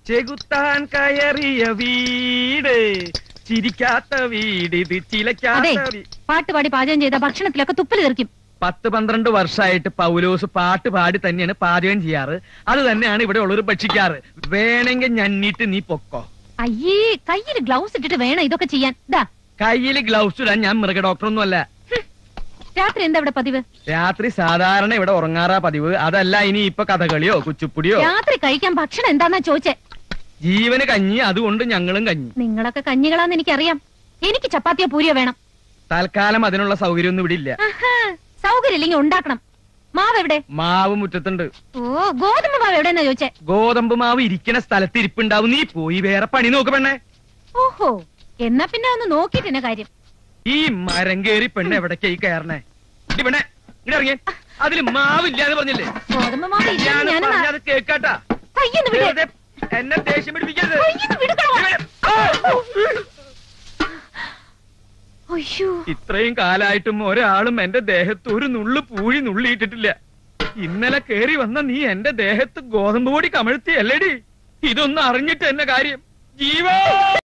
ചെകുത്താൻ കയറിയ വീട് ചിരിക്കാത്ത വീട് ഇത് അതെ ചിലക്കാത്ത വീ- പാട്ട് പാടി പാചകം ചെയ്ത ഭക്ഷണത്തിലൊക്കെ തുപ്പൽ തെറിക്കും പത്ത് പന്ത്രണ്ട് വർഷമായിട്ട് പൗലോസ് പാട്ട് പാടി തന്നെയാണ് പാചകം ചെയ്യാറ് അത് തന്നെയാണ് ഇവിടെ ഉള്ളവർ ഭക്ഷിക്കാറ് വേണമെങ്കിൽ ഞണ്ണിട്ട് നീ പൊക്കോ അയ്യേ കയ്യിൽ ഗ്ലൗസ് ഇട്ടിട്ട് വേണം ഇതൊക്കെ ചെയ്യാൻ ദാ കയ്യിൽ ഗ്ലൗസ് ഇടാൻ ഞാൻ മൃഗ ഡോക്ടറൊന്നും അല്ല രാത്രി എന്താ ഇവിടെ പതിവ് രാത്രി സാധാരണ ഇവിടെ ഉറങ്ങാറാ പതിവ് അതല്ല ഇനി ഇപ്പൊ കഥകളിയോ കുച്ചുപ്പുടിയോ രാത്രി കഴിക്കാൻ ഭക്ഷണം എന്താന്നാ ചോദിച്ചേ ജീവന് കഞ്ഞി അതുകൊണ്ട് ഞങ്ങളും കഞ്ഞി നിങ്ങളൊക്കെ കഞ്ഞികളാന്ന് എനിക്കറിയാം എനിക്ക് ചപ്പാത്തിയോ പൂരിയോ വേണം തൽക്കാലം അതിനുള്ള സൗകര്യമൊന്നും ഇവിടെ ഇല്ല ആഹാ, സൗകര്യം ഇല്ലെങ്കിൽ ഉണ്ടാക്കണം മാവ് എവിടെ മാവ് മുറ്റത്തുണ്ട് ഓ ഗോതമ്പ് മാവ് എവിടെന്നാ ചോദിച്ചേ ഗോതമ്പ് മാവ് ഇരിക്കണ സ്ഥലത്ത് ഇരിപ്പുണ്ടാവും നീ പോയി വേറെ പണി നോക്ക് പെണ്ണേ ഓഹോ എന്നാ പിന്നെ ഒന്ന് നോക്കിട്ടെന്നെ കാര്യം ഈ മരം കേറി പെണ്ണ് എവിടേക്കായി കയറണേ ഇടി പെണ്ണേ ഇങ്ങട് ഇറങ്ങിയേ അതില് മാവില്ല എന്ന് പറഞ്ഞില്ലേ ഗോതമ്പ് മാവ് ഞാൻ ഇല്ലെന്ന് ഞാൻ പറഞ്ഞത് കേക്കാട്ടാ കയ്യൊന്ന് വിട് വെറുതെ എന്നെ ദേഷ്യം പിടിപ്പിക്കരുത് കയ്യൊന്ന് വിടുകടാ. ആ! അയ്യോ ഇത്രയും കാലായിട്ടും ഒരാളും എന്റെ ദേഹത്ത് ഒരു നുള്ളു പൂഴി നുള്ളിയിട്ടിട്ടില്ല ഇന്നലെ കേറി വന്ന നീ എന്റെ ദേഹത്ത് ഗോതമ്പ് പൊടി കമഴ്ത്തി അല്ലേടി ഇതൊന്നും അറിഞ്ഞിട്ട് എന്നെ കാര്യം ജീവ